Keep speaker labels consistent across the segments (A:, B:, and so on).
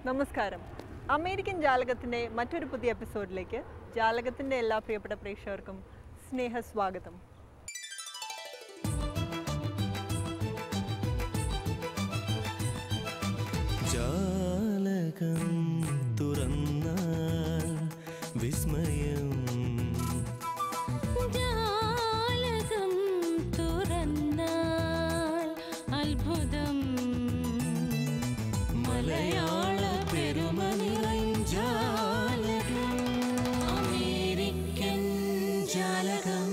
A: നമസ്കാരം അമേരിക്കൻ ജാലകത്തിൻ്റെ മറ്റൊരു പുതിയ എപ്പിസോഡിലേക്ക് ജാലകത്തിൻ്റെ എല്ലാ പ്രിയപ്പെട്ട പ്രേക്ഷകർക്കും സ്നേഹസ്വാഗതം
B: ജാലകം തുറന്നാൽ വിസ്മയം
C: ജാലകം തുറന്നാൽ അത്ഭുതം
B: മലയാള പെരുമ ജാലകം
C: അമേരിക്കൻ
B: ജാലകം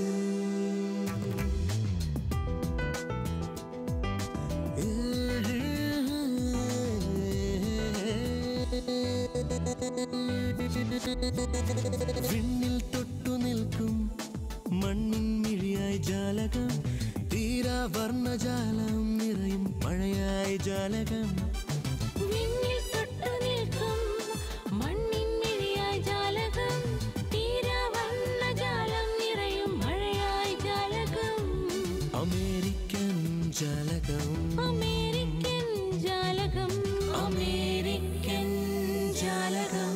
B: വിണ്ണിൽ തൊട്ടു നിൽക്കും മണ്ണിൻ മിഴിയായി ജാലകം തീരാ വർണ്ണജാലം നിറയും മഴയായി ജാലകം
C: വിണ്ണിൽ തൊട്ടു നിൽക്കും മണ്ണിൻ മിഴിയായി ജാലകം തീരവണ്ണ ജാലം നിറയും മഴയായി ജാലകം
B: അമേരിക്കൻ ജാലകം
C: അമേരിക്കൻ ജാലകം
B: അമേരിക്കൻ ജാലകം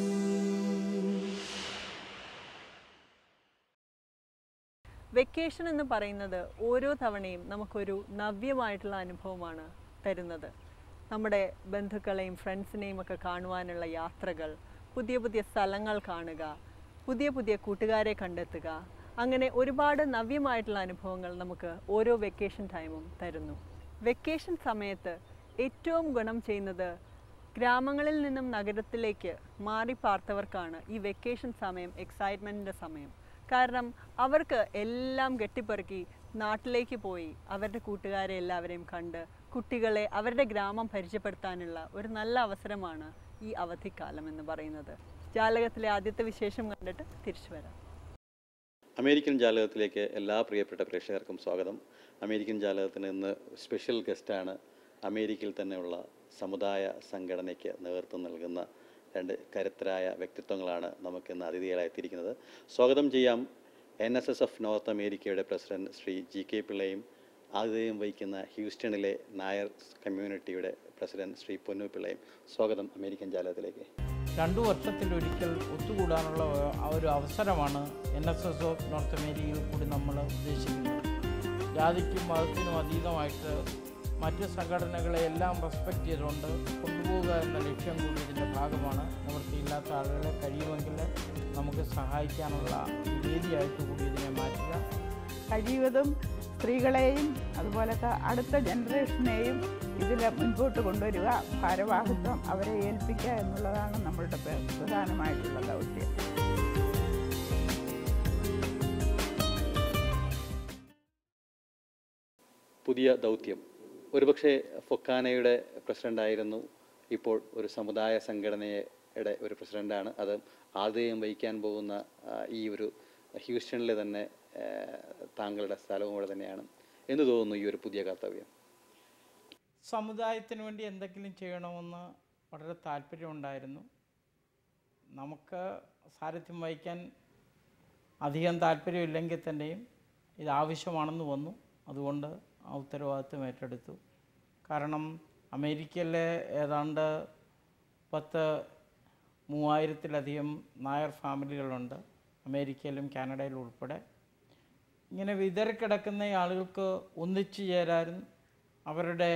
A: വെക്കേഷൻ എന്ന് പറയുന്നത് ഓരോ തവണയും നമുക്കൊരു നവ്യമായിട്ടുള്ള അനുഭവമാണ് തരുന്നത് നമ്മുടെ ബന്ധുക്കളെയും ഫ്രണ്ട്സിനെയും ഒക്കെ കാണുവാനുള്ള യാത്രകൾ പുതിയ പുതിയ സ്ഥലങ്ങൾ കാണുക പുതിയ പുതിയ കൂട്ടുകാരെ കണ്ടെത്തുക അങ്ങനെ ഒരുപാട് നവ്യമായിട്ടുള്ള അനുഭവങ്ങൾ നമുക്ക് ഓരോ വെക്കേഷൻ ടൈമും തരുന്നു വെക്കേഷൻ സമയത്ത് ഏറ്റവും ഗുണം ചെയ്യുന്നത് ഗ്രാമങ്ങളിൽ നിന്നും നഗരത്തിലേക്ക് മാറി പാർത്തവർക്കാണ് ഈ വെക്കേഷൻ സമയം എക്സൈറ്റ്മെൻറ്റിൻ്റെ സമയം കാരണം അവർക്ക് എല്ലാം കെട്ടിപ്പെറുക്കി നാട്ടിലേക്ക് പോയി അവരുടെ കൂട്ടുകാരെ എല്ലാവരെയും കണ്ട് കുട്ടികളെ അവരുടെ ഗ്രാമം പരിചയപ്പെടുത്താനുള്ള ഒരു നല്ല അവസരമാണ് ഈ അവധിക്കാലം എന്ന് പറയുന്നത് ജാലകത്തിലെ ആദ്യത്തെ വിശേഷം കണ്ടിട്ട് തിരിച്ചു വരാം
D: അമേരിക്കൻ ജാലകത്തിലേക്ക് എല്ലാ പ്രിയപ്പെട്ട പ്രേക്ഷകർക്കും സ്വാഗതം അമേരിക്കൻ ജാലകത്തിന് ഇന്ന് സ്പെഷ്യൽ ഗസ്റ്റാണ് അമേരിക്കയിൽ തന്നെയുള്ള സമുദായ സംഘടനയ്ക്ക് നേതൃത്വം നൽകുന്ന രണ്ട് കരുത്തരായ വ്യക്തിത്വങ്ങളാണ് നമുക്കിന്ന് അതിഥികളായെത്തിയിരിക്കുന്നത് സ്വാഗതം ചെയ്യാം N S S of North അമേരിക്കയുടെ പ്രസിഡന്റ് ശ്രീ ജി കെ പിള്ളയും ആതിഥേയം വഹിക്കുന്ന ഹ്യൂസ്റ്റണിലെ നായർ കമ്മ്യൂണിറ്റിയുടെ പ്രസിഡന്റ് ശ്രീ പൊന്നു പിള്ളയും സ്വാഗതം അമേരിക്കൻ ജാലകത്തിലേക്ക്
E: രണ്ടു വർഷത്തിലൊരിക്കൽ ഒത്തുകൂടാനുള്ള ആ ഒരു അവസരമാണ് N S S of North അമേരിക്കയിൽ കൂടി നമ്മൾ ഉദ്ദേശിക്കുന്നത് ജാതിക്കും മതത്തിനും അതീതമായിട്ട് മറ്റ് സംഘടനകളെ എല്ലാം റെസ്പെക്റ്റ് ചെയ്തുകൊണ്ട് കൊണ്ടുപോവുക എന്ന ലക്ഷ്യം കൂടി ഇതിൻ്റെ ഭാഗമാണ് നിവൃത്തിയില്ലാത്ത ആളുകളെ കഴിയുമെങ്കിൽ നമുക്ക് സഹായിക്കാനുള്ള വേദിയായിട്ട് കൂടി ഇതിനെ മാറ്റുക
F: കഴിവതും സ്ത്രീകളെയും അതുപോലത്തെ അടുത്ത ജനറേഷനെയും ഇതിൽ മുൻപോട്ട് കൊണ്ടുവരിക ഭാരവാഹിത്വം അവരെ ഏൽപ്പിക്കുക എന്നുള്ളതാണ് നമ്മളുടെ പ്ര- പ്രധാനമായിട്ടുള്ള ദൗത്യം
D: പുതിയ ദൗത്യം ഒരുപക്ഷെ ഫൊക്കാനയുടെ പ്രസിഡൻ്റായിരുന്നു ഇപ്പോൾ ഒരു സമുദായ സംഘടനയുടെ ഒരു പ്രസിഡൻ്റാണ് അത് ആദ്യം വഹിക്കാൻ പോകുന്ന ആ, ഈ ഒരു ഹ്യൂസ്റ്റണിലെ തന്നെ ആ, താങ്കളുടെ സ്ഥലവും ഇവിടെ തന്നെയാണ് എന്ന് തോന്നുന്നു ഈ ഒരു പുതിയ കർത്തവ്യം
E: സമുദായത്തിന് വേണ്ടി എന്തെങ്കിലും ചെയ്യണമെന്ന് വളരെ താല്പര്യമുണ്ടായിരുന്നു നമുക്ക് സാരഥ്യം വഹിക്കാൻ അധികം താല്പര്യമില്ലെങ്കിൽ തന്നെയും ഇത് ആവശ്യമാണെന്ന് വന്നു അതുകൊണ്ട് ആ ഉത്തരവാദിത്വം ഏറ്റെടുത്തു കാരണം അമേരിക്കയിലെ ഏതാണ്ട് പത്ത് മൂവായിരത്തിലധികം നായർ ഫാമിലികളുണ്ട് അമേരിക്കയിലും കാനഡയിലും ഉൾപ്പെടെ ഇങ്ങനെ വിതറിക്കിടക്കുന്ന ഈ ആളുകൾക്ക് ഒന്നിച്ചു ചേരാനും അവരുടെ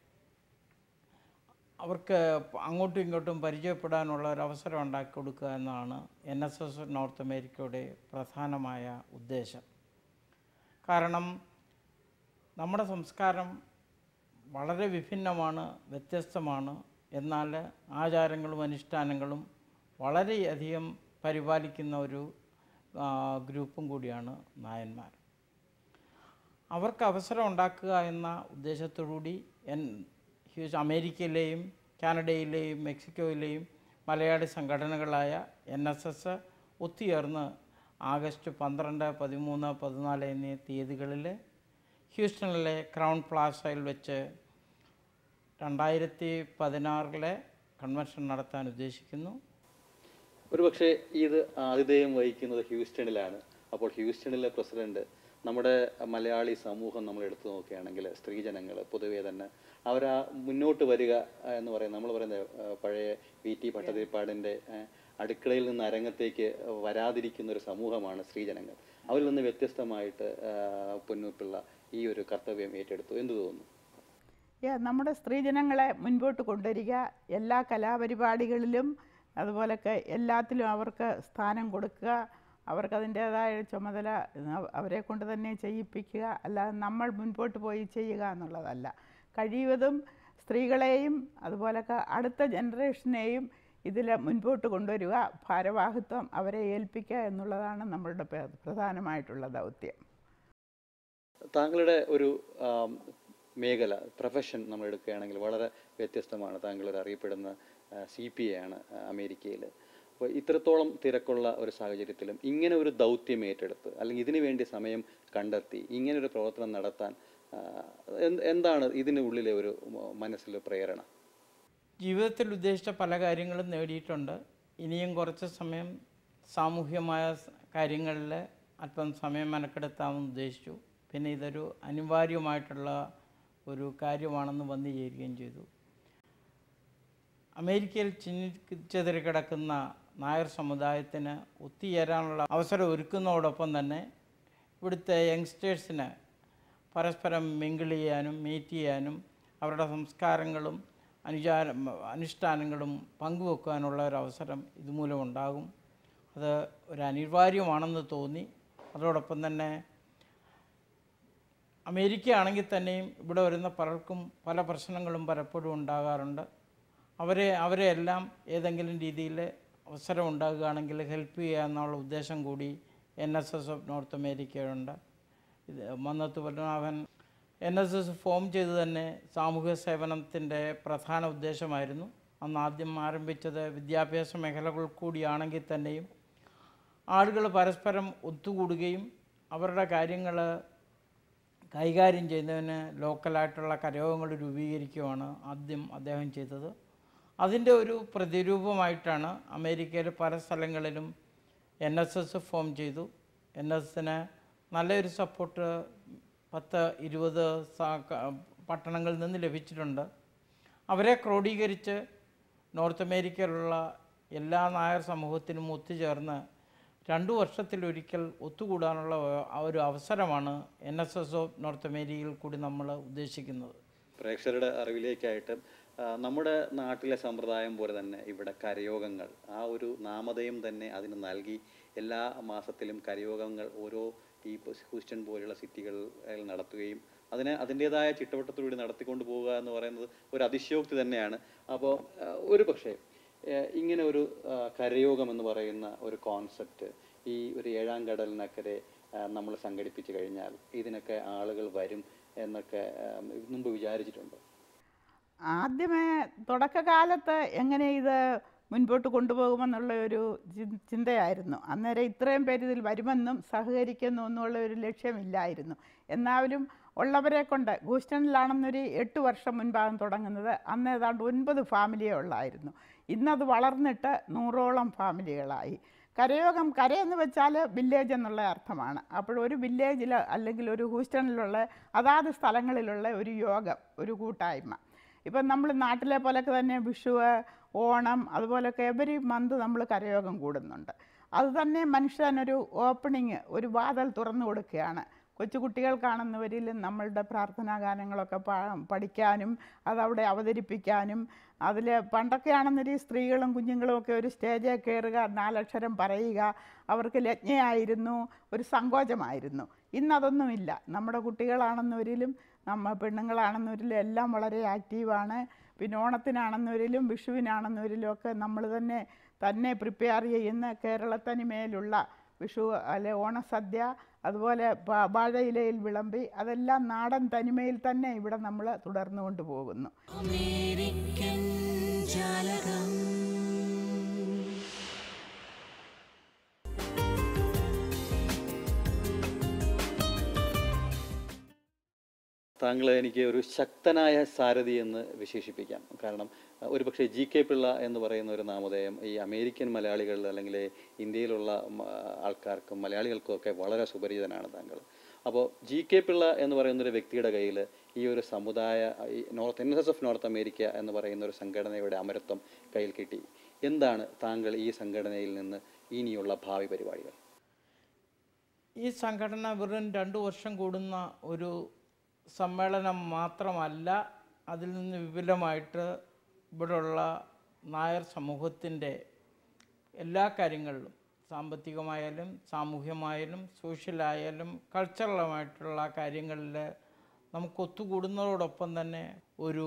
E: അവർക്ക് അങ്ങോട്ടും ഇങ്ങോട്ടും പരിചയപ്പെടാനുള്ള ഒരു അവസരം ഉണ്ടാക്കി കൊടുക്കുക എന്നതാണ് എൻ എസ് എസ് നോർത്ത് അമേരിക്കയുടെ പ്രധാനമായ ഉദ്ദേശം കാരണം നമ്മുടെ സംസ്കാരം വളരെ വിഭിന്നമാണ് വ്യത്യസ്തമാണ് എന്നാൽ ആചാരങ്ങളും അനുഷ്ഠാനങ്ങളും വളരെയധികം പരിപാലിക്കുന്ന ഒരു ആ, ഗ്രൂപ്പും കൂടിയാണ് നായന്മാർ അവർക്ക് അവസരം ഉണ്ടാക്കുക എന്ന ഉദ്ദേശത്തോടുകൂടി എൻ ഹ്യൂസ് അമേരിക്കയിലെയും കാനഡയിലെയും മെക്സിക്കോയിലെയും മലയാളി സംഘടനകളായ എൻ എസ് എസ് ഒത്തുചേർന്ന് ആഗസ്റ്റ് പന്ത്രണ്ട് പതിമൂന്ന് പതിനാല് എന്നീ തീയതികളിൽ ഹ്യൂസ്റ്റണിലെ ക്രൗൺ പ്ലാസയിൽ വെച്ച് രണ്ടായിരത്തി പതിനാറിലെ കൺവെൻഷൻ നടത്താൻ ഉദ്ദേശിക്കുന്നു
D: ഒരുപക്ഷെ ഇത് ആതിഥേയം വഹിക്കുന്നത് ഹ്യൂസ്റ്റണിലാണ് അപ്പോൾ ഹ്യൂസ്റ്റണിലെ പ്രസിഡന്റ് നമ്മുടെ മലയാളി സമൂഹം നമ്മൾ എടുത്തു നോക്കുകയാണെങ്കിൽ സ്ത്രീജനങ്ങൾ പൊതുവേ തന്നെ അവർ ആ മുന്നോട്ട് വരിക ആ, എന്ന് പറയുന്നത് നമ്മൾ പറയുന്നത് ആ, പഴയ വി ടി ഭട്ടതിരിപ്പാടിൻ്റെ ഏഹ്, അടുക്കളയിൽ നിന്ന് അരങ്ങത്തേക്ക് വരാതിരിക്കുന്ന ഒരു സമൂഹമാണ് സ്ത്രീജനങ്ങൾ അവരിൽ നിന്ന് വ്യത്യസ്തമായിട്ട് ഏഹ്, പൊന്നൂപ്പിള്ള ഈ ഒരു കർത്തവ്യം ഏറ്റെടുത്തു എന്ത് തോന്നുന്നു
F: യാ, നമ്മുടെ സ്ത്രീജനങ്ങളെ മുൻപോട്ട് കൊണ്ടുവരിക എല്ലാ കലാപരിപാടികളിലും അതുപോലൊക്കെ എല്ലാത്തിലും അവർക്ക് സ്ഥാനം കൊടുക്കുക അവർക്ക് അതിൻ്റേതായ ചുമതല അവ- അവരെ കൊണ്ട് തന്നെ ചെയ്യിപ്പിക്കുക അല്ലാതെ നമ്മൾ മുൻപോട്ട് പോയി ചെയ്യുക എന്നുള്ളതല്ല കഴിവതും സ്ത്രീകളെയും അതുപോലൊക്കെ അടുത്ത ജനറേഷനെയും ഇതിൽ മുൻപോട്ട് കൊണ്ടുവരിക ഭാരവാഹിത്വം അവരെ ഏൽപ്പിക്കുക എന്നുള്ളതാണ് നമ്മളുടെ പ്ര- പ്രധാനമായിട്ടുള്ള ദൗത്യം
D: താങ്കളുടെ ഒരു ആം, മേഖല പ്രൊഫഷൻ നമ്മൾ എടുക്കുകയാണെങ്കിൽ വളരെ വ്യത്യസ്തമാണ് താങ്കൾ ഒരു അറിയപ്പെടുന്ന സി പി എ ആണ് ആ, അമേരിക്കയിൽ അപ്പോൾ ഇത്രത്തോളം തിരക്കുള്ള ഒരു സാഹചര്യത്തിലും ഇങ്ങനെ ഒരു ദൗത്യം ഏറ്റെടുത്ത് അല്ലെങ്കിൽ ഇതിനു വേണ്ടി സമയം കണ്ടെത്തി ഇങ്ങനെ ഒരു പ്രവർത്തനം നടത്താൻ ആ, എന്ത്- എന്താണ് ഇതിന് ഉള്ളിലെ ഒരു മ- മനസ്സിലെ പ്രേരണ
E: ജീവിതത്തിൽ ഉദ്ദേശിച്ച പല കാര്യങ്ങളും നേടിയിട്ടുണ്ട് ഇനിയും കുറച്ച് സമയം സാമൂഹ്യമായ സ് കാര്യങ്ങളിൽ അല്പം സമയം മെനക്കെടുത്താമെന്ന് ഉദ്ദേശിച്ചു പിന്നെ ഇതൊരു അനിവാര്യമായിട്ടുള്ള ഒരു കാര്യമാണെന്ന് വന്നു ചേരുകയും ചെയ്തു അമേരിക്കയിൽ ചിന്നിച്ചെതിരി കിടക്കുന്ന നായർ സമുദായത്തിന് ഒത്തുചേരാനുള്ള അവസരം ഒരുക്കുന്നതോടൊപ്പം തന്നെ ഇവിടുത്തെ യങ്സ്റ്റേഴ്സിന് പരസ്പരം മിങ്കിൾ ചെയ്യാനും മീറ്റ് ചെയ്യാനും അവരുടെ സംസ്കാരങ്ങളും അനുചാര അനുഷ്ഠാനങ്ങളും പങ്കുവെക്കാനുള്ള ഒരു അവസരം ഇതുമൂലം ഉണ്ടാകും അത് ഒരു അനിവാര്യമാണെന്ന് തോന്നി അതോടൊപ്പം തന്നെ അമേരിക്ക ആണെങ്കിൽ തന്നെയും ഇവിടെ വരുന്ന പലർക്കും പല പ്രശ്നങ്ങളും പലപ്പോഴും ഉണ്ടാകാറുണ്ട് അവരെ അവരെ എല്ലാം ഏതെങ്കിലും രീതിയിൽ അവസരം ഉണ്ടാകുകയാണെങ്കിൽ ഹെൽപ്പ് ചെയ്യുക എന്നുള്ള ഉദ്ദേശം കൂടി N S S of North അമേരിക്കയുണ്ട് ഇത് Mannathu Padmanabhan N S S form ചെയ്ത് തന്നെ സാമൂഹ്യ സേവനത്തിൻ്റെ പ്രധാന ഉദ്ദേശമായിരുന്നു അന്ന് ആദ്യം ആരംഭിച്ചത് വിദ്യാഭ്യാസ മേഖലകൾ കൂടിയാണെങ്കിൽ തന്നെയും ആളുകൾ പരസ്പരം ഒത്തുകൂടുകയും അവരുടെ കാര്യങ്ങൾ കൈകാര്യം ചെയ്യുന്നതിന് ലോക്കലായിട്ടുള്ള കരയോഗങ്ങൾ രൂപീകരിക്കുകയാണ് ആദ്യം അദ്ദേഹം ചെയ്തത് അതിൻ്റെ ഒരു പ്രതിരൂപമായിട്ടാണ് അമേരിക്കയിൽ പല സ്ഥലങ്ങളിലും എൻ എസ് എസ് ഫോം ചെയ്തു എൻ എസ് എസിന് നല്ലൊരു സപ്പോർട്ട് പത്ത് ഇരുപത് സ- ക- പട്ടണങ്ങളിൽ നിന്ന് ലഭിച്ചിട്ടുണ്ട് അവരെ ക്രോഡീകരിച്ച് നോർത്ത് അമേരിക്കയിലുള്ള എല്ലാ നായർ സമൂഹത്തിനും ഒത്തുചേർന്ന് രണ്ടു വർഷത്തിലൊരിക്കൽ ഒത്തുകൂടാനുള്ള ആ ഒരു അവസരമാണ് N S S of North അമേരിക്കയിൽ കൂടി നമ്മൾ ഉദ്ദേശിക്കുന്നത്
D: പ്രേക്ഷകരുടെ അറിവിലേക്കായിട്ട് ആ, നമ്മുടെ നാട്ടിലെ സമ്പ്രദായം പോലെ തന്നെ ഇവിടെ കരയോഗങ്ങൾ ആ ഒരു നാമധേയം തന്നെ അതിന് നൽകി എല്ലാ മാസത്തിലും കരയോഗങ്ങൾ ഓരോ ഈ ഇപ്പൊ ഹൂസ്റ്റൺ പോലെയുള്ള സിറ്റികളിൽ നടത്തുകയും അതിനെ അതിൻ്റെതായ ചിട്ടവട്ടത്തോടുകൂടി നടത്തിക്കൊണ്ട് പോവുക എന്ന് പറയുന്നത് ഒരു അതിശയോക്തി തന്നെയാണ് അപ്പോൾ ഒരു പക്ഷേ ഏഹ് ഇങ്ങനെ ഒരു ആ, കരയോഗം എന്ന് പറയുന്ന ഒരു കോൺസെപ്റ്റ് ഈ ഒരു ഏഴാം കടലിനക്കരെ നമ്മൾ സംഘടിപ്പിച്ചു കഴിഞ്ഞാൽ ഇതിനൊക്കെ ആളുകൾ വരും എന്നൊക്കെ ആ, മുമ്പ് വിചാരിച്ചിട്ടുണ്ടോ
F: ആദ്യമേ തുടക്കകാലത്ത് എങ്ങനെ ഇത് മുൻപോട്ട് കൊണ്ടുപോകുമെന്നുള്ള ഒരു ചി- ചിന്തയായിരുന്നു അന്നേരം ഇത്രയും പേര് ഇതിൽ വരുമെന്നും സഹകരിക്കുന്നു എന്നുള്ള ഒരു ലക്ഷ്യമില്ലായിരുന്നു എന്നാലും ഉള്ളവരെ കൊണ്ട് ഹൂസ്റ്റണിലാണെന്നൊരു എട്ട് വർഷം മുൻപാകും തുടങ്ങുന്നത് അന്ന് ഏതാണ്ട് ഒൻപത് ഫാമിലിയേ ഉള്ളായിരുന്നു ഇന്നത് വളർന്നിട്ട് നൂറോളം ഫാമിലികളായി കരയോഗം കരയെന്ന് വെച്ചാൽ വില്ലേജ് എന്നുള്ള അർത്ഥമാണ് അപ്പോൾ ഒരു വില്ലേജിൽ അല്ലെങ്കിൽ ഒരു ഹൂസ്റ്റണിലുള്ള അതാത് സ്ഥലങ്ങളിലുള്ള ഒരു യോഗം ഒരു കൂട്ടായ്മ ഇപ്പം നമ്മൾ നാട്ടിലെ പോലൊക്കെ തന്നെ വിഷു ഓണം അതുപോലൊക്കെ എവരി മന്ത് നമ്മൾ കരയോഗം കൂടുന്നുണ്ട് അത് തന്നെ മനുഷ്യനൊരു ഓപ്പണിങ് ഒരു വാതിൽ തുറന്നു കൊടുക്കുകയാണ് കൊച്ചു കുട്ടികൾക്കാണെന്നവരിലും നമ്മളുടെ പ്രാർത്ഥനാ ഗാനങ്ങളൊക്കെ പാ- പഠിക്കാനും അതവിടെ അവതരിപ്പിക്കാനും അതിൽ പണ്ടൊക്കെ ആണെന്നൊരു സ്ത്രീകളും കുഞ്ഞുങ്ങളും ഒക്കെ ഒരു സ്റ്റേജിൽ കയറുക നാലക്ഷരം പറയുക അവർക്ക് ലജ്ഞയായിരുന്നു ഒരു സങ്കോചമായിരുന്നു ഇന്നതൊന്നുമില്ല നമ്മുടെ കുട്ടികളാണെന്നവരിലും നമ്മ പെണ്ണുങ്ങളാണെന്നവരിലും എല്ലാം വളരെ ആക്റ്റീവാണ് പിന്നെ ഓണത്തിനാണെന്നവരിലും വിഷുവിനാണെന്നവരിലും ഒക്കെ നമ്മൾ തന്നെ തന്നെ പ്രിപ്പയർ ചെയ്യുന്ന കേരളത്തനിമേലുള്ള വിഷു അല്ലെ ഓണസദ്യ അതുപോലെ പ- വാഴയിലയിൽ വിളമ്പി അതെല്ലാം നാടൻ തനിമയിൽ തന്നെ ഇവിടെ നമ്മൾ തുടർന്നു കൊണ്ടുപോകുന്നു
B: അമേരിക്കൻ ജാലകം
D: താങ്കൾ എനിക്ക് ഒരു ശക്തനായ സാരഥി എന്ന് വിശേഷിപ്പിക്കാം കാരണം അഹ്, ഒരുപക്ഷെ ജി കെ പിള്ള എന്ന് പറയുന്ന ഒരു നാമധേയം ഈ അമേരിക്കൻ മലയാളികളിൽ അല്ലെങ്കിൽ ഇന്ത്യയിലുള്ള മ- ആൾക്കാർക്കും മലയാളികൾക്കും ഒക്കെ വളരെ സുപരിചിതനാണ് താങ്കൾ അപ്പോൾ ജി കെ പിള്ള എന്ന് പറയുന്ന ഒരു വ്യക്തിയുടെ കയ്യിൽ ഈ ഒരു സമുദായ ഈ North N S S of North America എന്ന് പറയുന്ന ഒരു സംഘടനയുടെ അമരത്വം കയ്യിൽ കിട്ടി എന്താണ് താങ്കൾ ഈ സംഘടനയിൽ നിന്ന് ഇനിയുള്ള ഭാവി പരിപാടികൾ
E: ഈ സംഘടന വെറും രണ്ട് വർഷം കൂടുന്ന ഒരു സമ്മേളനം മാത്രമല്ല അതിൽ നിന്ന് വിപുലമായിട്ട് ഇവിടെയുള്ള നായർ സമൂഹത്തിൻ്റെ എല്ലാ കാര്യങ്ങളിലും സാമ്പത്തികമായാലും സാമൂഹ്യമായാലും സോഷ്യലായാലും കൾച്ചറലുമായിട്ടുള്ള കാര്യങ്ങളിൽ നമുക്ക് ഒത്തുകൂടുന്നതോടൊപ്പം തന്നെ ഒരു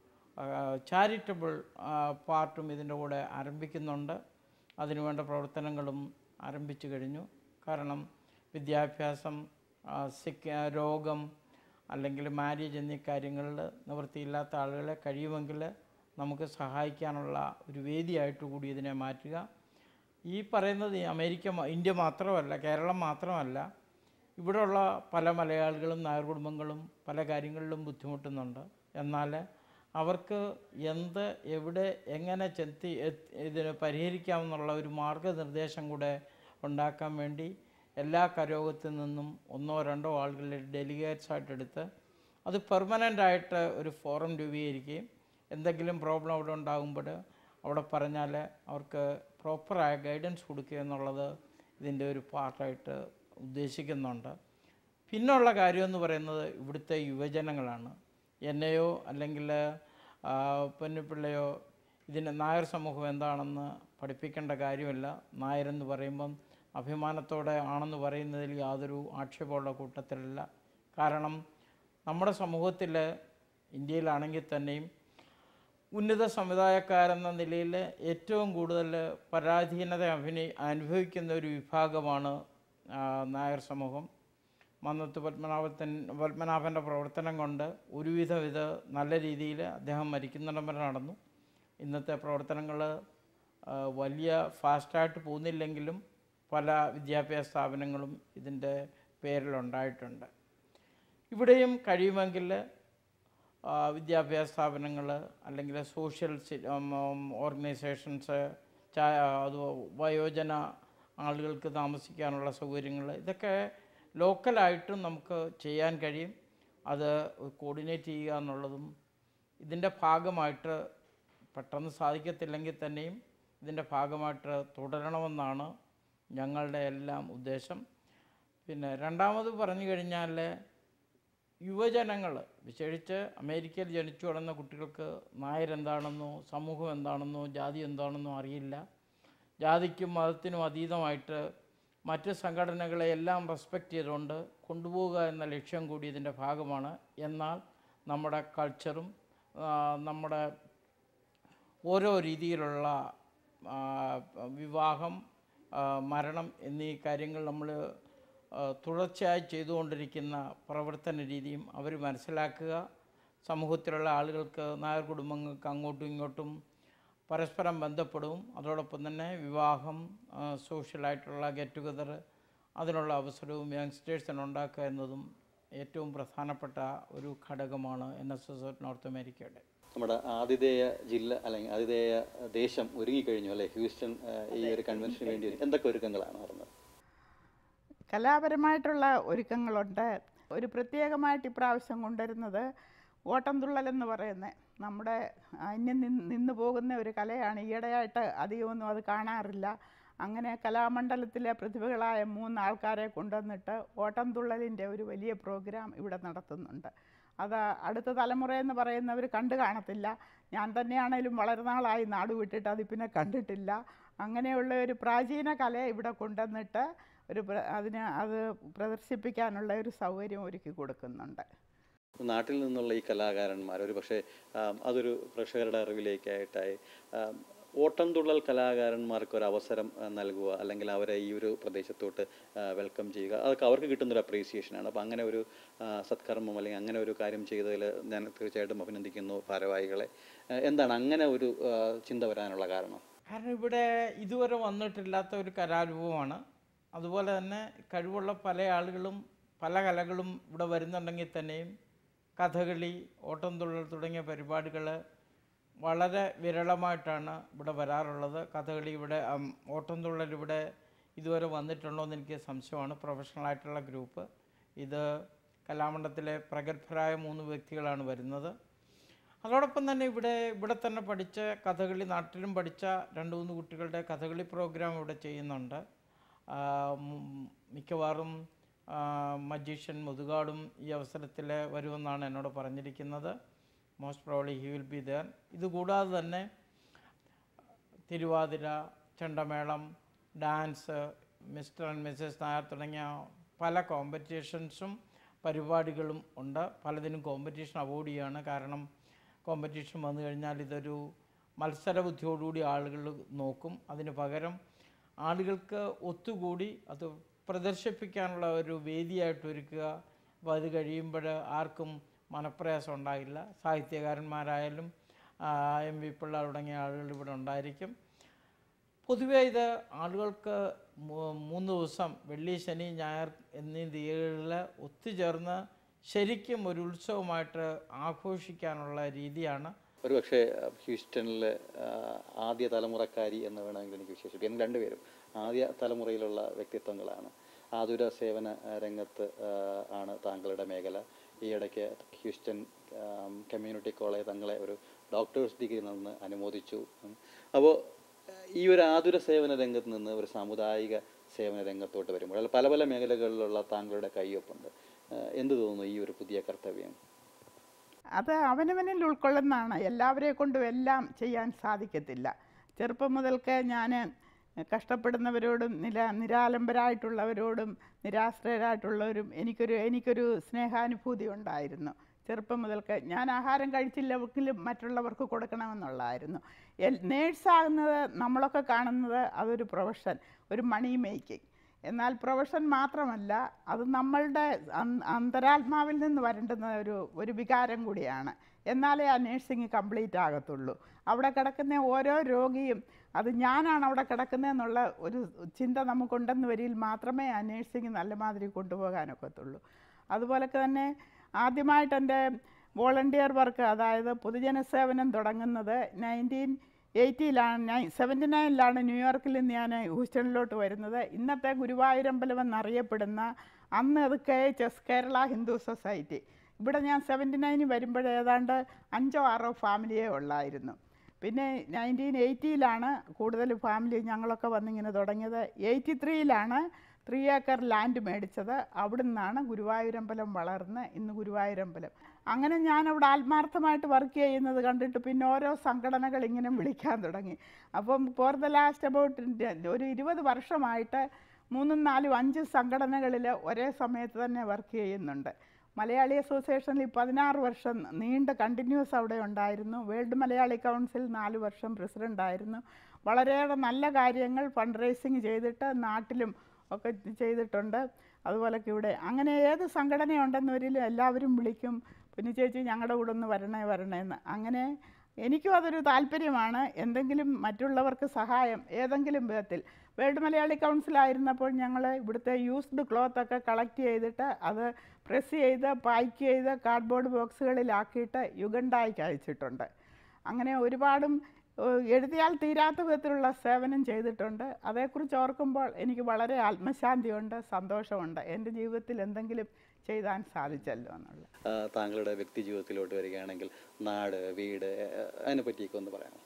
E: ചാരിറ്റബിൾ പാർട്ടും ഇതിൻ്റെ കൂടെ ആരംഭിക്കുന്നുണ്ട് അതിനുവേണ്ട പ്രവർത്തനങ്ങളും ആരംഭിച്ചു കഴിഞ്ഞു കാരണം വിദ്യാഭ്യാസം ആ, സിക്ക് രോഗം അല്ലെങ്കിൽ മാരേജ് എന്നീ കാര്യങ്ങളിൽ നിവൃത്തിയില്ലാത്ത ആളുകളെ കഴിയുമെങ്കിൽ നമുക്ക് സഹായിക്കാനുള്ള ഒരു വേദിയായിട്ട് കൂടി ഇതിനെ മാറ്റുക ഈ പറയുന്നത് ഈ അമേരിക്ക മ- ഇന്ത്യ മാത്രമല്ല കേരളം മാത്രമല്ല ഇവിടെയുള്ള പല മലയാളികളും നായർ കുടുംബങ്ങളും പല കാര്യങ്ങളിലും ബുദ്ധിമുട്ടുന്നുണ്ട് എന്നാൽ അവർക്ക് എന്ത് എവിടെ എങ്ങനെ ചെത്തി എത്ത് ഇതിന് പരിഹരിക്കാമെന്നുള്ള ഒരു മാർഗനിർദ്ദേശം കൂടെ ഉണ്ടാക്കാൻ വേണ്ടി എല്ലാ കരോഗത്തിൽ നിന്നും ഒന്നോ രണ്ടോ ആളുകളെ ഡെലിഗേറ്റ്സ് ആയിട്ട് എടുത്ത് അത് പെർമനൻ്റ് ആയിട്ട് ഒരു ഫോറം രൂപീകരിക്കുകയും എന്തെങ്കിലും പ്രോബ്ലം അവിടെ ഉണ്ടാകുമ്പോൾ അവിടെ പറഞ്ഞാൽ അവർക്ക് പ്രോപ്പറായ ഗൈഡൻസ് കൊടുക്കുക എന്നുള്ളത് ഇതിൻ്റെ ഒരു പാർട്ടായിട്ട് ഉദ്ദേശിക്കുന്നുണ്ട് പിന്നുള്ള കാര്യമെന്ന് പറയുന്നത് ഇവിടുത്തെ യുവജനങ്ങളാണ് എന്നെയോ അല്ലെങ്കിൽ പൊന്നുപിള്ളയോ ഇതിന് നായർ സമൂഹം എന്താണെന്ന് പഠിപ്പിക്കേണ്ട കാര്യമില്ല നായരെന്ന് പറയുമ്പം അഭിമാനത്തോടെ ആണെന്ന് പറയുന്നതിൽ യാതൊരു ആക്ഷേപമുള്ള കൂട്ടത്തിലല്ല കാരണം നമ്മുടെ സമൂഹത്തിൽ ഇന്ത്യയിലാണെങ്കിൽ തന്നെയും ഉന്നത സമുദായക്കാരെന്ന നിലയിൽ ഏറ്റവും കൂടുതൽ പരാധീനത അഭിനയി അനുഭവിക്കുന്ന ഒരു വിഭാഗമാണ് ആ, നായർ സമൂഹം മന്നത്ത് പത്മനാഭത്തൻ പത്മനാഭൻ്റെ പ്രവർത്തനം കൊണ്ട് ഒരുവിധം ഇത് നല്ല രീതിയിൽ അദ്ദേഹം മരിക്കുന്നിടം വരെ നടന്നു ഇന്നത്തെ പ്രവർത്തനങ്ങൾ വലിയ ഫാസ്റ്റായിട്ട് പോകുന്നില്ലെങ്കിലും പല വിദ്യാഭ്യാസ സ്ഥാപനങ്ങളും ഇതിൻ്റെ പേരിലുണ്ടായിട്ടുണ്ട് ഇവിടെയും കഴിയുമെങ്കിൽ ആ, വിദ്യാഭ്യാസ സ്ഥാപനങ്ങൾ അല്ലെങ്കിൽ സോഷ്യൽ ഓർഗനൈസേഷൻസ് അത് വയോജന ആളുകൾക്ക് താമസിക്കാനുള്ള സൗകര്യങ്ങൾ ഇതൊക്കെ ലോക്കലായിട്ടും നമുക്ക് ചെയ്യാൻ കഴിയും അത് കോർഡിനേറ്റ് ചെയ്യുക എന്നുള്ളതും ഇതിൻ്റെ ഭാഗമായിട്ട് പെട്ടെന്ന് സാധിക്കത്തില്ലെങ്കിൽ തന്നെയും ഇതിൻ്റെ ഭാഗമായിട്ട് തുടരണമെന്നാണ് ഞങ്ങളുടെ എല്ലാം ഉദ്ദേശം പിന്നെ രണ്ടാമത് പറഞ്ഞു കഴിഞ്ഞാൽ യുവജനങ്ങൾ വിശേഷിച്ച് അമേരിക്കയിൽ ജനിച്ചു വളർന്ന കുട്ടികൾക്ക് നായർ എന്താണെന്നോ സമൂഹം എന്താണെന്നോ ജാതി എന്താണെന്നോ അറിയില്ല ജാതിക്കും മതത്തിനും അതീതമായിട്ട് മറ്റ് സംഘടനകളെ എല്ലാം റെസ്പെക്റ്റ് ചെയ്തുകൊണ്ട് കൊണ്ടുപോവുക എന്ന ലക്ഷ്യം കൂടി ഇതിൻ്റെ ഭാഗമാണ് എന്നാൽ നമ്മുടെ കൾച്ചറും ആ, നമ്മുടെ ഓരോ രീതിയിലുള്ള ആ, വിവാഹം ആ, മരണം എന്നീ കാര്യങ്ങൾ നമ്മൾ തുടർച്ചയായി ചെയ്തുകൊണ്ടിരിക്കുന്ന പ്രവർത്തന രീതിയും അവർ മനസ്സിലാക്കുക സമൂഹത്തിലുള്ള ആളുകൾക്ക് നായർ കുടുംബങ്ങൾക്ക് അങ്ങോട്ടും ഇങ്ങോട്ടും പരസ്പരം ബന്ധപ്പെടും അതോടൊപ്പം തന്നെ വിവാഹം ആ, സോഷ്യലായിട്ടുള്ള ഗെറ്റ് ടുഗദർ അതിനുള്ള അവസരവും യങ്സ്റ്റേഴ്സിന് ഉണ്ടാക്കുക എന്നതും ഏറ്റവും പ്രധാനപ്പെട്ട ഒരു ഘടകമാണ് എൻ എസ് എസ് നോർത്ത് അമേരിക്കയുടെ
D: നമ്മുടെ ആതിഥേയ ജില്ല അല്ലെങ്കിൽ ആതിഥേയ ദേശം ഒരുങ്ങിക്കഴിഞ്ഞു അല്ലേ ഹ്യൂസ്റ്റൺ ആ, ഈ ഒരു കൺവെൻഷന് വേണ്ടി എന്തൊക്കെ ഒരുക്കങ്ങളാണ് നടന്നത്
F: കലാപരമായിട്ടുള്ള ഒരുക്കങ്ങളുണ്ട് ഒരു പ്രത്യേകമായിട്ട് ഇപ്രാവശ്യം കൊണ്ടുവരുന്നത് ഓട്ടംതുള്ളൽ എന്ന് പറയുന്നത് നമ്മുടെ അന്യം നിന്ന് നിന്ന് പോകുന്ന ഒരു കലയാണ് ഈയിടെയായിട്ട് അധികമൊന്നും അത് കാണാറില്ല അങ്ങനെ കലാമണ്ഡലത്തിലെ പ്രതിഭകളായ മൂന്ന് ആൾക്കാരെ കൊണ്ടുവന്നിട്ട് ഓട്ടംതുള്ളലിൻ്റെ ഒരു വലിയ പ്രോഗ്രാം ഇവിടെ നടത്തുന്നുണ്ട് അത് അടുത്ത തലമുറ എന്ന് പറയുന്നവർ കണ്ടു കാണത്തില്ല ഞാൻ തന്നെയാണേലും വളരെ നാളായി നാട് വിട്ടിട്ട് അത് പിന്നെ കണ്ടിട്ടില്ല അങ്ങനെയുള്ള ഒരു പ്രാചീന കല ഇവിടെ കൊണ്ടുവന്നിട്ട് ഒരു പ്ര- അതിന് അത് പ്രദർശിപ്പിക്കാനുള്ള ഒരു സൗകര്യം ഒരുക്കി കൊടുക്കുന്നുണ്ട്
D: നാട്ടിൽ നിന്നുള്ള ഈ കലാകാരന്മാർ ഒരു പക്ഷേ അതൊരു പ്രേക്ഷകരുടെ അറിവിലേക്കായിട്ടായി ആം, ഓട്ടംതുള്ളൽ കലാകാരന്മാർക്ക് ഒരു അവസരം ആ, നൽകുക അല്ലെങ്കിൽ അവരെ ഈ ഒരു പ്രദേശത്തോട്ട് വെൽക്കം ചെയ്യുക അതൊക്കെ അവർക്ക് കിട്ടുന്നൊരു അപ്രീസിയേഷനാണ് അപ്പോൾ അങ്ങനെ ഒരു ആ, സത്കർമ്മം അല്ലെങ്കിൽ അങ്ങനെ ഒരു കാര്യം ചെയ്തതിൽ ഞാൻ തീർച്ചയായിട്ടും അഭിനന്ദിക്കുന്നു ഭാരവാഹികളെ ആ, എന്താണ് അങ്ങനെ ഒരു ആ, ചിന്ത വരാനുള്ള കാരണം
E: കാരണം ഇവിടെ ഇതുവരെ വന്നിട്ടില്ലാത്ത ഒരു കലാരൂപമാണ് അതുപോലെ തന്നെ കഴിവുള്ള പല ആളുകളും പല കലകളും ഇവിടെ വരുന്നുണ്ടെങ്കിൽ തന്നെയും കഥകളി ഓട്ടംതുള്ളൽ തുടങ്ങിയ പരിപാടികൾ വളരെ വിരളമായിട്ടാണ് ഇവിടെ വരാറുള്ളത് കഥകളി ഇവിടെ ഉം, ഓട്ടംതുള്ളൽ ഇവിടെ ഇതുവരെ വന്നിട്ടുണ്ടോ എന്ന് എനിക്ക് സംശയമാണ് പ്രൊഫഷണലായിട്ടുള്ള ഗ്രൂപ്പ് ഇത് കലാമണ്ഡലത്തിലെ പ്രഗത്ഭരായ മൂന്ന് വ്യക്തികളാണ് വരുന്നത് അതോടൊപ്പം തന്നെ ഇവിടെ ഇവിടെ തന്നെ പഠിച്ച കഥകളി നാട്ടിലും പഠിച്ച രണ്ട് മൂന്ന് കുട്ടികളുടെ കഥകളി പ്രോഗ്രാം ഇവിടെ ചെയ്യുന്നുണ്ട് ആ, ഉം, മിക്കവാറും മജീഷ്യൻ മുതുകാടും ഈ അവസരത്തിൽ വരുമെന്നാണ് എന്നോട് പറഞ്ഞിരിക്കുന്നത് most probably he will be there ഇതുകൂടാതെ തന്നെ Thiruvathira Chendamelam dance mister and missus Nair തുടങ്ങിയ പല കോമ്പറ്റീഷൻസും പരിപാടികളും ഉണ്ട് പലതിനും കോമ്പറ്റീഷൻ അവോയ്ഡ് ചെയ്യുകയാണ് കാരണം കോമ്പറ്റീഷൻ വന്നു കഴിഞ്ഞാൽ ഇതൊരു മത്സര ബുദ്ധിയോടുകൂടി ആളുകൾ നോക്കും അതിന് പകരം ആളുകൾക്ക് ഒത്തുകൂടി അത് പ്രദർശിപ്പിക്കാനുള്ള ഒരു വേദിയായിട്ട് ഒരുക്കുക അപ്പോൾ അത് കഴിയുമ്പോൾ ആർക്കും മനപ്രയാസം ഉണ്ടാകില്ല സാഹിത്യകാരന്മാരായാലും ആ, എം വി പിള്ള തുടങ്ങിയ ആളുകൾ ഇവിടെ ഉണ്ടായിരിക്കും പൊതുവേ ഇത് ആളുകൾക്ക് മൂ- മൂന്ന് ദിവസം വെള്ളി ശനി ഞായർ എന്നീ തീയതികളിൽ ഒത്തുചേർന്ന് ശരിക്കും ഒരു ഉത്സവമായിട്ട് ആഘോഷിക്കാനുള്ള രീതിയാണ്
D: ഒരുപക്ഷെ ഹ്യൂസ്റ്റണിലെ ആ, ആദ്യ തലമുറക്കാരി എന്ന് വേണമെങ്കിൽ എനിക്ക് വിശേഷിപ്പിക്കാം ഞങ്ങൾ രണ്ടുപേരും ആദ്യ തലമുറയിലുള്ള വ്യക്തിത്വങ്ങളാണ് ആതുര സേവന ആ, രംഗത്ത് ആ, ആണ് താങ്കളുടെ മേഖല ഈ ഇടയ്ക്ക് ഹ്യൂസ്റ്റൺ കമ്മ്യൂണിറ്റി കോളേജ് തങ്ങളെ ഒരു ഡോക്ടേഴ്സ് ഡിഗ്രി നിന്ന് അനുമോദിച്ചു അപ്പോൾ ഈ ഒരു ആതുര സേവന രംഗത്ത് നിന്ന് ഒരു സാമുദായിക സേവന രംഗത്തോട്ട് വരുമ്പോൾ അല്ല പല പല മേഖലകളിലുള്ള താങ്കളുടെ കയ്യൊപ്പുണ്ട് ആ, എന്ത് തോന്നുന്നു ഈ ഒരു പുതിയ കർത്തവ്യം
F: അത് അവനവനിൽ ഉൾക്കൊള്ളുന്നതാണ് എല്ലാവരെ കൊണ്ടും എല്ലാം ചെയ്യാൻ സാധിക്കത്തില്ല ചെറുപ്പം മുതൽക്ക് ഞാൻ കഷ്ടപ്പെടുന്നവരോടും നില നിരാലംബരായിട്ടുള്ളവരോടും നിരാശ്രയരായിട്ടുള്ളവരും എനിക്കൊരു എനിക്കൊരു സ്നേഹാനുഭൂതി ഉണ്ടായിരുന്നു ചെറുപ്പം മുതൽക്ക് ഞാൻ ആഹാരം കഴിച്ചില്ലെങ്കിലും മറ്റുള്ളവർക്ക് കൊടുക്കണമെന്നുള്ളതായിരുന്നു എൽ നേഴ്സാകുന്നത് നമ്മളൊക്കെ കാണുന്നത് അതൊരു പ്രൊഫഷൻ ഒരു മണി മേക്കിംഗ് എന്നാൽ പ്രൊഫഷൻ മാത്രമല്ല അത് നമ്മളുടെ അന്- അന്തരാത്മാവിൽ നിന്ന് വരേണ്ടുന്ന ഒരു ഒരു വികാരം കൂടിയാണ് എന്നാലേ ആ നേഴ്സിംഗ് കംപ്ലീറ്റ് ആകത്തുള്ളൂ അവിടെ കിടക്കുന്ന ഓരോ രോഗിയും അത് ഞാനാണ് അവിടെ കിടക്കുന്നതെന്നുള്ള ഒരു ചിന്ത നമുക്കുണ്ടെന്ന് വരിയിൽ മാത്രമേ ആ നേഴ്സിംഗ് നല്ല മാതിരി കൊണ്ടുപോകാനൊക്കത്തുള്ളൂ അതുപോലൊക്കെ തന്നെ ആദ്യമായിട്ട് എൻ്റെ വോളണ്ടിയർ വർക്ക് അതായത് പൊതുജന സേവനം തുടങ്ങുന്നത് നയൻറ്റീൻ എയ്റ്റിയിലാണ് നയൻ സെവൻറ്റി നയനിലാണ് ന്യൂയോർക്കിൽ നിന്ന് ഞാൻ ഹൂസ്റ്റണിലോട്ട് വരുന്നത് ഇന്നത്തെ ഗുരുവായൂരമ്പലം എന്നറിയപ്പെടുന്ന അന്ന് അത് K H S Kerala Hindu society ഇവിടെ ഞാൻ സെവൻറ്റി നയനിൽ വരുമ്പോൾ ഏതാണ്ട് അഞ്ചോ ആറോ ഫാമിലിയേ ഉള്ളായിരുന്നു പിന്നെ നയൻറ്റീൻ എയ്റ്റിയിലാണ് കൂടുതൽ ഫാമിലി ഞങ്ങളൊക്കെ വന്നിങ്ങനെ തുടങ്ങിയത് എയ്റ്റി ത്രീയിലാണ് ത്രീ ഏക്കർ ലാൻഡ് മേടിച്ചത് അവിടെ നിന്നാണ് ഗുരുവായൂരമ്പലം വളർന്ന് ഇന്ന് ഗുരുവായൂരമ്പലം അങ്ങനെ ഞാൻ അവിടെ ആത്മാർത്ഥമായിട്ട് വർക്ക് ചെയ്യുന്നത് കണ്ടിട്ട് പിന്നെ ഓരോ സംഘടനകൾ ഇങ്ങനെ വിളിക്കാൻ തുടങ്ങി അപ്പം ഫോർ ദ ലാസ്റ്റ് അബൌട്ട് ഒരു ഇരുപത് വർഷമായിട്ട് മൂന്നും നാലും അഞ്ച് സംഘടനകളിൽ ഒരേ സമയത്ത് തന്നെ വർക്ക് ചെയ്യുന്നുണ്ട് മലയാളി അസോസിയേഷനിൽ പതിനാറ് വർഷം നീണ്ട കണ്ടിന്യൂസ് അവിടെ ഉണ്ടായിരുന്നു വേൾഡ് മലയാളി കൗൺസിൽ നാല് വർഷം പ്രസിഡൻ്റായിരുന്നു വളരെയേറെ നല്ല കാര്യങ്ങൾ ഫണ്ട് റേസിങ് ചെയ്തിട്ട് നാട്ടിലും ഒക്കെ ചെയ്തിട്ടുണ്ട് അതുപോലൊക്കെ ഇവിടെ അങ്ങനെ ഏത് സംഘടനയുണ്ടെന്നവരിൽ എല്ലാവരും വിളിക്കും പിന്നെ ചേച്ചി ഞങ്ങളുടെ കൂടെ ഒന്ന് വരണേ വരണേ എന്ന് അങ്ങനെ എനിക്കും അതൊരു താല്പര്യമാണ് എന്തെങ്കിലും മറ്റുള്ളവർക്ക് സഹായം ഏതെങ്കിലും വിധത്തിൽ വേൾഡ് മലയാളി കൗൺസിലായിരുന്നപ്പോൾ ഞങ്ങൾ ഇവിടുത്തെ യൂസ്ഡ് ക്ലോത്ത് ഒക്കെ കളക്ട് ചെയ്തിട്ട് അത് പ്രസ് ചെയ്ത് പാക്ക് ചെയ്ത് കാർഡ്ബോർഡ് ബോക്സുകളിലാക്കിയിട്ട് യുഗണ്ടായിക്ക് അയച്ചിട്ടുണ്ട് അങ്ങനെ ഒരുപാടും ഏഹ്, എഴുതിയാൽ തീരാത്ത വിധത്തിലുള്ള സേവനം ചെയ്തിട്ടുണ്ട് അതേക്കുറിച്ച് ഓർക്കുമ്പോൾ എനിക്ക് വളരെ ആത്മശാന്തിയുണ്ട് സന്തോഷമുണ്ട് എൻ്റെ ജീവിതത്തിൽ എന്തെങ്കിലും ചെയ്താൻ സാധിച്ചല്ലോ എന്നുള്ള
D: ആ, താങ്കളുടെ വ്യക്തി ജീവിതത്തിലോട്ട് വരികയാണെങ്കിൽ നാട് വീട് ആ, അതിനെ പറ്റിയൊക്കെ ഒന്ന് പറയാമോ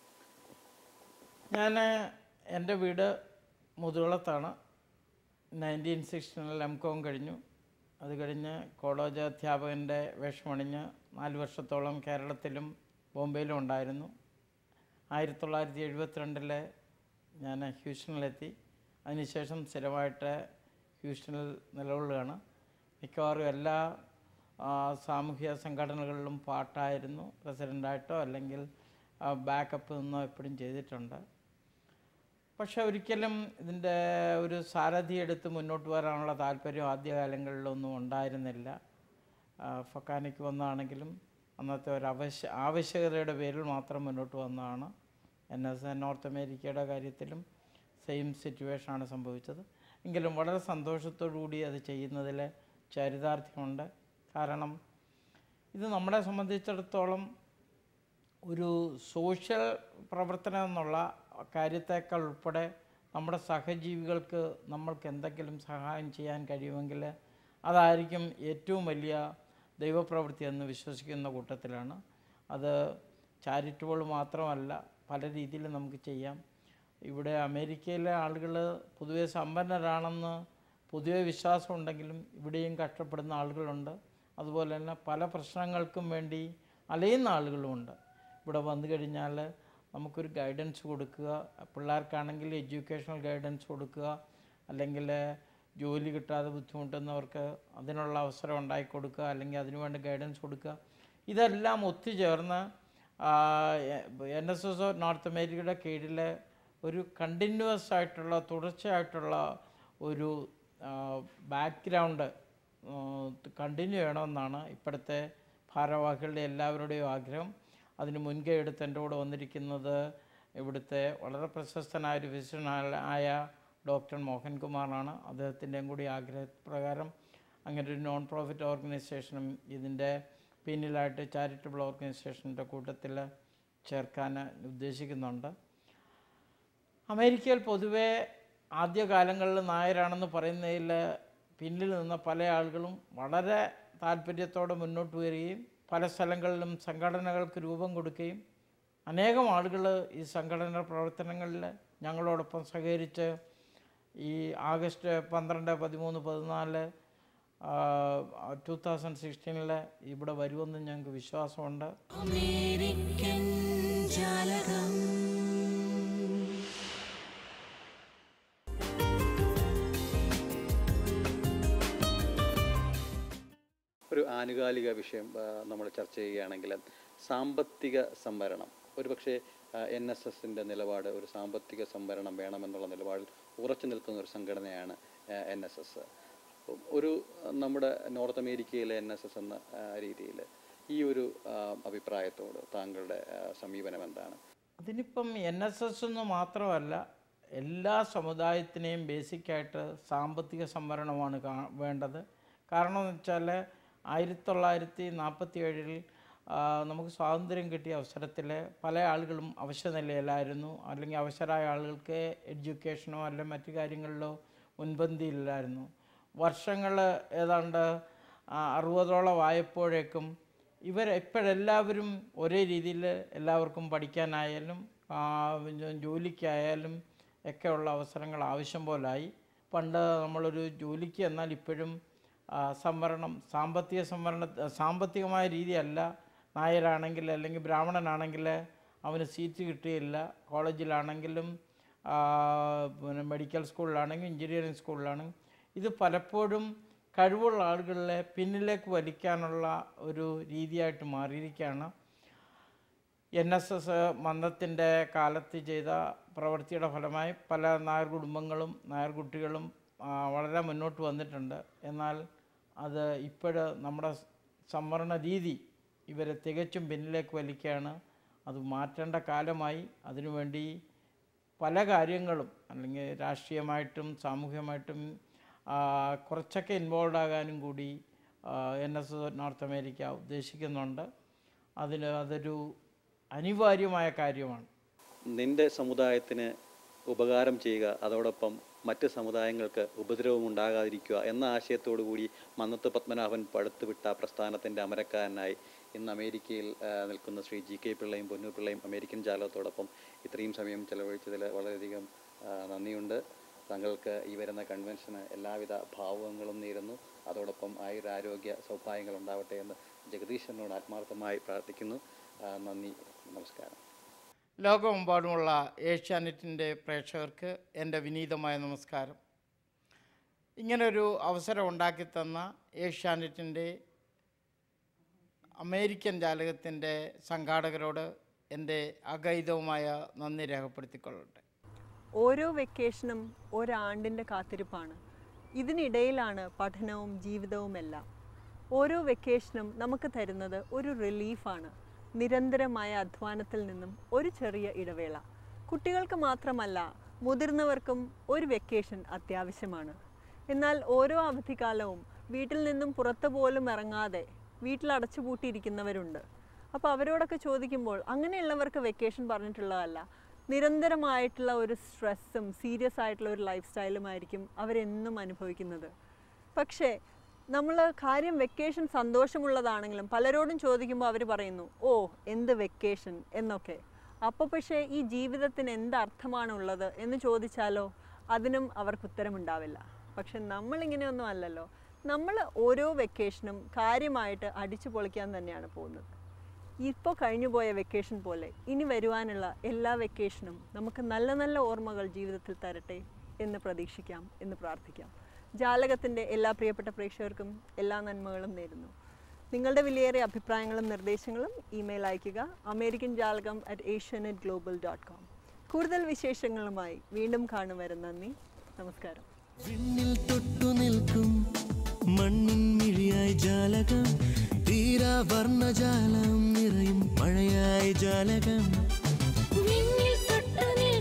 E: ഞാൻ എൻ്റെ വീട് മുതുകുളത്താണ് നയൻറ്റീൻ സിക്സ്റ്റീനിൽ എം കോം കഴിഞ്ഞു അത് കഴിഞ്ഞ് കോളേജ് അധ്യാപകൻ്റെ വേഷമണിഞ്ഞ് നാല് വർഷത്തോളം കേരളത്തിലും ബോംബെയിലും ഉണ്ടായിരുന്നു ആയിരത്തി തൊള്ളായിരത്തി എഴുപത്തിരണ്ടിൽ ഞാൻ ഹ്യൂസ്റ്റണിലെത്തി അതിനുശേഷം സ്ഥിരമായിട്ട് ഹ്യൂസ്റ്റണിൽ നിലകൊള്ളുകയാണ് മിക്കവാറും എല്ലാ ആ, സാമൂഹ്യ സംഘടനകളിലും പാട്ടായിരുന്നു പ്രസിഡൻ്റായിട്ടോ അല്ലെങ്കിൽ ബാക്കപ്പ് നിന്നോ എപ്പോഴും ചെയ്തിട്ടുണ്ട് പക്ഷെ ഒരിക്കലും ഇതിൻ്റെ ഒരു സാരഥി എടുത്ത് മുന്നോട്ട് വരാനുള്ള താല്പര്യം ആദ്യകാലങ്ങളിലൊന്നും ഉണ്ടായിരുന്നില്ല ആ, ഫൊക്കാനയ്ക്ക് വന്നതാണെങ്കിലും അന്നത്തെ ഒരു ആവശ്യ ആവശ്യകതയുടെ പേരിൽ മാത്രം മുന്നോട്ട് വന്നതാണ് എൻ എസ് എ നോർത്ത് അമേരിക്കയുടെ കാര്യത്തിലും സെയിം സിറ്റുവേഷനാണ് സംഭവിച്ചത് എങ്കിലും വളരെ സന്തോഷത്തോടു കൂടി അത് ചെയ്യുന്നതിൽ ചരിതാർത്ഥ്യമുണ്ട് കാരണം ഇത് നമ്മളെ സംബന്ധിച്ചിടത്തോളം ഒരു സോഷ്യൽ പ്രവർത്തനം എന്നുള്ള കാര്യത്തേക്കാൾ ഉൾപ്പെടെ നമ്മുടെ സഹജീവികൾക്ക് നമ്മൾക്ക് എന്തെങ്കിലും സഹായം ചെയ്യാൻ കഴിയുമെങ്കിൽ അതായിരിക്കും ഏറ്റവും വലിയ ദൈവപ്രവൃത്തി എന്ന് വിശ്വസിക്കുന്ന കൂട്ടത്തിലാണ് അത് ചാരിറ്റബിൾ മാത്രമല്ല പല രീതിയിൽ നമുക്ക് ചെയ്യാം ഇവിടെ അമേരിക്കയിലെ ആളുകൾ പൊതുവെ സമ്പന്നരാണെന്ന് പൊതുവെ വിശ്വാസമുണ്ടെങ്കിലും ഇവിടെയും കഷ്ടപ്പെടുന്ന ആളുകളുണ്ട് അതുപോലെ തന്നെ പല പ്രശ്നങ്ങൾക്കും വേണ്ടി അലയുന്ന ആളുകളുമുണ്ട് ഇവിടെ വന്നു കഴിഞ്ഞാൽ നമുക്കൊരു ഗൈഡൻസ് കൊടുക്കുക പിള്ളേർക്കാണെങ്കിൽ എഡ്യൂക്കേഷണൽ ഗൈഡൻസ് കൊടുക്കുക അല്ലെങ്കിൽ ജോലി കിട്ടാതെ ബുദ്ധിമുട്ടുന്നവർക്ക് അതിനുള്ള അവസരം ഉണ്ടാക്കി കൊടുക്കുക അല്ലെങ്കിൽ അതിനുവേണ്ടി ഗൈഡൻസ് കൊടുക്കുക ഇതെല്ലാം ഒത്തുചേർന്ന് എൻ എസ് എസ് നോർത്ത് അമേരിക്കയുടെ കീഴിൽ ഒരു കണ്ടിന്യൂസ് ആയിട്ടുള്ള തുടർച്ചയായിട്ടുള്ള ഒരു ബാക്ക്ഗ്രൗണ്ട് കണ്ടിന്യൂ ചെയ്യണമെന്നാണ് ഇപ്പോഴത്തെ ഭാരവാഹികളുടെ എല്ലാവരുടെയും ആഗ്രഹം അതിന് മുൻകൈ എടുത്ത് എൻ്റെ കൂടെ വന്നിരിക്കുന്നത് ഇവിടുത്തെ വളരെ പ്രശസ്തനായ ഒരു ഫിസിഷ്യനായ ഡോക്ടർ മോഹൻകുമാറാണ് അദ്ദേഹത്തിൻ്റെയും കൂടി ആഗ്രഹപ്രകാരം അങ്ങനെ ഒരു നോൺ പ്രോഫിറ്റ് ഓർഗനൈസേഷനും ഇതിൻ്റെ പിന്നിലായിട്ട് ചാരിറ്റബിൾ ഓർഗനൈസേഷൻ്റെ കൂട്ടത്തിൽ ചേർക്കാൻ ഉദ്ദേശിക്കുന്നുണ്ട് അമേരിക്കയിൽ പൊതുവെ ആദ്യകാലങ്ങളിൽ നായരാണെന്ന് പറയുന്നതിൽ പിന്നിൽ നിന്ന പല ആളുകളും വളരെ താല്പര്യത്തോടെ മുന്നോട്ട് വരികയും പല സ്ഥലങ്ങളിലും സംഘടനകൾക്ക് രൂപം കൊടുക്കുകയും അനേകം ആളുകൾ ഈ സംഘടന പ്രവർത്തനങ്ങളിൽ ഞങ്ങളോടൊപ്പം സഹകരിച്ച് ഈ ആഗസ്റ്റ് പന്ത്രണ്ട് പതിമൂന്ന് പതിനാല് ടു തൗസൻഡ് സിക്സ്റ്റീനിൽ ഇവിടെ വരുമെന്ന് ഞങ്ങൾക്ക് വിശ്വാസമുണ്ട്
B: അമേരിക്കൻ ജാലകം
D: ഒരു ആനുകാലിക വിഷയം നമ്മൾ ചർച്ച ചെയ്യുകയാണെങ്കിൽ സാമ്പത്തിക സംവരണം ഒരുപക്ഷെ എൻ എസ് എസിൻ്റെ നിലപാട് ഒരു സാമ്പത്തിക സംവരണം വേണമെന്നുള്ള നിലപാടിൽ ഉറച്ചു നിൽക്കുന്ന ഒരു സംഘടനയാണ് എൻ എസ് എസ് ഒരു ആ, നമ്മുടെ നോർത്ത് അമേരിക്കയിലെ എൻ എസ് എസ് എന്ന രീതിയിൽ ഈ ഒരു ആ, അഭിപ്രായത്തോട് താങ്കളുടെ ആ, സമീപനം എന്താണ്
E: അതിനിപ്പം എൻ എസ് എസ് എന്ന് മാത്രമല്ല എല്ലാ സമുദായത്തിനെയും ബേസിക്കായിട്ട് സാമ്പത്തിക സംവരണമാണ് കാ വേണ്ടത് കാരണം എന്ന് വെച്ചാൽ ആയിരത്തി തൊള്ളായിരത്തി നാൽപ്പത്തി ഏഴിൽ നമുക്ക് സ്വാതന്ത്ര്യം കിട്ടിയ അവസരത്തിൽ പല ആളുകളും അവശനിലയിലായിരുന്നു അല്ലെങ്കിൽ അവശരായ ആളുകൾക്ക് എഡ്യൂക്കേഷനോ അല്ലെങ്കിൽ മറ്റു കാര്യങ്ങളിലോ മുൻപന്തിയില്ലായിരുന്നു വർഷങ്ങൾ ഏതാണ്ട് ആ, അറുപതോളം ആയപ്പോഴേക്കും ഇവർ ഇപ്പോഴെല്ലാവരും ഒരേ രീതിയിൽ എല്ലാവർക്കും പഠിക്കാനായാലും ആ, പിന്നെ ജോലിക്കായാലും ഒക്കെ ഉള്ള അവസരങ്ങൾ ആവശ്യം പോലായി പണ്ട് നമ്മളൊരു ജോലിക്ക് എന്നാൽ ഇപ്പോഴും ആ, സംവരണം സാമ്പത്തിക സംവരണ സാമ്പത്തികമായ രീതിയല്ല നായരാണെങ്കിൽ അല്ലെങ്കിൽ ബ്രാഹ്മണനാണെങ്കിൽ അവന് സീറ്റ് കിട്ടിയില്ല കോളേജിലാണെങ്കിലും ആ, പിന്നെ മെഡിക്കൽ സ്കൂളിലാണെങ്കിലും എഞ്ചിനീയറിംഗ് സ്കൂളിലാണെങ്കിലും ഇത് പലപ്പോഴും കഴിവുള്ള ആളുകളെ പിന്നിലേക്ക് വലിക്കാനുള്ള ഒരു രീതിയായിട്ട് മാറിയിരിക്കുകയാണ് എൻ എസ് എസ് മന്ദത്തിൻ്റെ കാലത്ത് ചെയ്ത പ്രവൃത്തിയുടെ ഫലമായി പല നായർ കുടുംബങ്ങളും നായർ കുട്ടികളും ആ, വളരെ മുന്നോട്ട് വന്നിട്ടുണ്ട് എന്നാൽ അത് ഇപ്പോഴ് നമ്മുടെ സംവരണ രീതി ഇവരെ തികച്ചും പിന്നിലേക്ക് വലിക്കുകയാണ് അത് മാറ്റേണ്ട കാലമായി അതിനുവേണ്ടി പല കാര്യങ്ങളും അല്ലെങ്കിൽ രാഷ്ട്രീയമായിട്ടും സാമൂഹികമായിട്ടും ആ, കുറച്ചൊക്കെ ഇൻവോൾവ് ആകാനും കൂടി N S S North America ഉദ്ദേശിക്കുന്നുണ്ട് അതിന് അതൊരു അനിവാര്യമായ കാര്യമാണ്
D: നിന്റെ സമുദായത്തിന് ഉപകാരം ചെയ്യുക അതോടൊപ്പം മറ്റ് സമുദായങ്ങൾക്ക് ഉപദ്രവം ഉണ്ടാകാതിരിക്കുക എന്ന ആശയത്തോടു കൂടി മന്നത്ത് പത്മനാഭൻ പടുത്തുവിട്ട പ്രസ്ഥാനത്തിൻ്റെ അമരക്കാരനായി ഇന്ന് അമേരിക്കയിൽ ആ, നിൽക്കുന്ന ശ്രീ ജി കെ പിള്ളയും പൊന്നു പിള്ളയും അമേരിക്കൻ ജാലകത്തോടൊപ്പം ഇത്രയും സമയം ചെലവഴിച്ചതിൽ വളരെയധികം ആ, നന്ദിയുണ്ട് താങ്കൾക്ക് ഈ വരുന്ന കൺവെൻഷന് എല്ലാവിധ ഭാവുകങ്ങളും നേരുന്നു അതോടൊപ്പം ആയുരാരോഗ്യ സൗഭാഗ്യങ്ങൾ ഉണ്ടാവട്ടെ എന്ന് ജഗദീശ്വരനോട് ആത്മാർത്ഥമായി പ്രാർത്ഥിക്കുന്നു ആ, നന്ദി നമസ്കാരം
E: ലോകമെമ്പാടുമുള്ള ഏഷ്യാനെറ്റിൻ്റെ പ്രേക്ഷകർക്ക് എൻ്റെ വിനീതമായ നമസ്കാരം ഇങ്ങനൊരു അവസരം ഉണ്ടാക്കി തന്ന ഏഷ്യാനെറ്റിൻ്റെ അമേരിക്കൻ ജാലകത്തിൻ്റെ സംഘാടകരോട് എൻ്റെ അഗൈതവുമായ നന്ദി രേഖപ്പെടുത്തിക്കൊള്ളട്ടെ
A: ഓരോ വെക്കേഷനും ഒരാണ്ടിൻ്റെ കാത്തിരിപ്പാണ് ഇതിനിടയിലാണ് പഠനവും ജീവിതവുമെല്ലാം ഓരോ വെക്കേഷനും നമുക്ക് തരുന്നത് ഒരു റിലീഫാണ് നിരന്തരമായ അധ്വാനത്തിൽ നിന്നും ഒരു ചെറിയ ഇടവേള കുട്ടികൾക്ക് മാത്രമല്ല മുതിർന്നവർക്കും ഒരു വെക്കേഷൻ അത്യാവശ്യമാണ് എന്നാൽ ഓരോ അവധിക്കാലവും വീട്ടിൽ നിന്നും പുറത്തു പോലും ഇറങ്ങാതെ വീട്ടിൽ അടച്ചുപൂട്ടിയിരിക്കുന്നവരുണ്ട് അപ്പോൾ അവരോടൊക്കെ ചോദിക്കുമ്പോൾ അങ്ങനെയുള്ളവർക്ക് വെക്കേഷൻ പറഞ്ഞിട്ടുള്ളതല്ല നിരന്തരമായിട്ടുള്ള ഒരു സ്ട്രെസ്സും സീരിയസ് ആയിട്ടുള്ള ഒരു ലൈഫ് സ്റ്റൈലുമായിരിക്കും അവരെന്നും അനുഭവിക്കുന്നത് പക്ഷേ നമ്മൾ കാര്യം വെക്കേഷൻ സന്തോഷമുള്ളതാണെങ്കിലും പലരോടും ചോദിക്കുമ്പോൾ അവർ പറയുന്നു ഓ എന്ത് വെക്കേഷൻ എന്നൊക്കെ അപ്പോൾ പക്ഷേ ഈ ജീവിതത്തിന് എന്ത് അർത്ഥമാണുള്ളത് എന്ന് ചോദിച്ചാലോ അതിനും അവർക്ക് ഉത്തരമുണ്ടാവില്ല പക്ഷെ നമ്മളിങ്ങനെയൊന്നും അല്ലല്ലോ നമ്മൾ ഓരോ വെക്കേഷനും കാര്യമായിട്ട് അടിച്ചു പൊളിക്കാൻ തന്നെയാണ് പോകുന്നത് ഇപ്പോൾ കഴിഞ്ഞുപോയ വെക്കേഷൻ പോലെ ഇനി വരുവാനുള്ള എല്ലാ വെക്കേഷനും നമുക്ക് നല്ല നല്ല ഓർമ്മകൾ ജീവിതത്തിൽ തരട്ടെ എന്ന് പ്രതീക്ഷിക്കാം എന്ന് പ്രാർത്ഥിക്കാം ജാലകത്തിൻ്റെ എല്ലാ പ്രിയപ്പെട്ട പ്രേക്ഷകർക്കും എല്ലാ നന്മകളും നേരുന്നു നിങ്ങളുടെ വിലയേറിയ അഭിപ്രായങ്ങളും നിർദ്ദേശങ്ങളും ഇമെയിൽ അയയ്ക്കുക അമേരിക്കൻ ജാലകം at Asianet global dot com കൂടുതൽ വിശേഷങ്ങളുമായി വീണ്ടും കാണും വരെ നന്ദി നമസ്കാരം
B: വിണ്ണിൽ തൊട്ടു നിൽക്കും മണ്ണിൻ മിഴിയായി ജാലകം തീരാ വർണ്ണജാലം നിറയും മഴയായി ജാലകം
C: വിണ്ണിൽ തൊട്ടു നിൽക്കും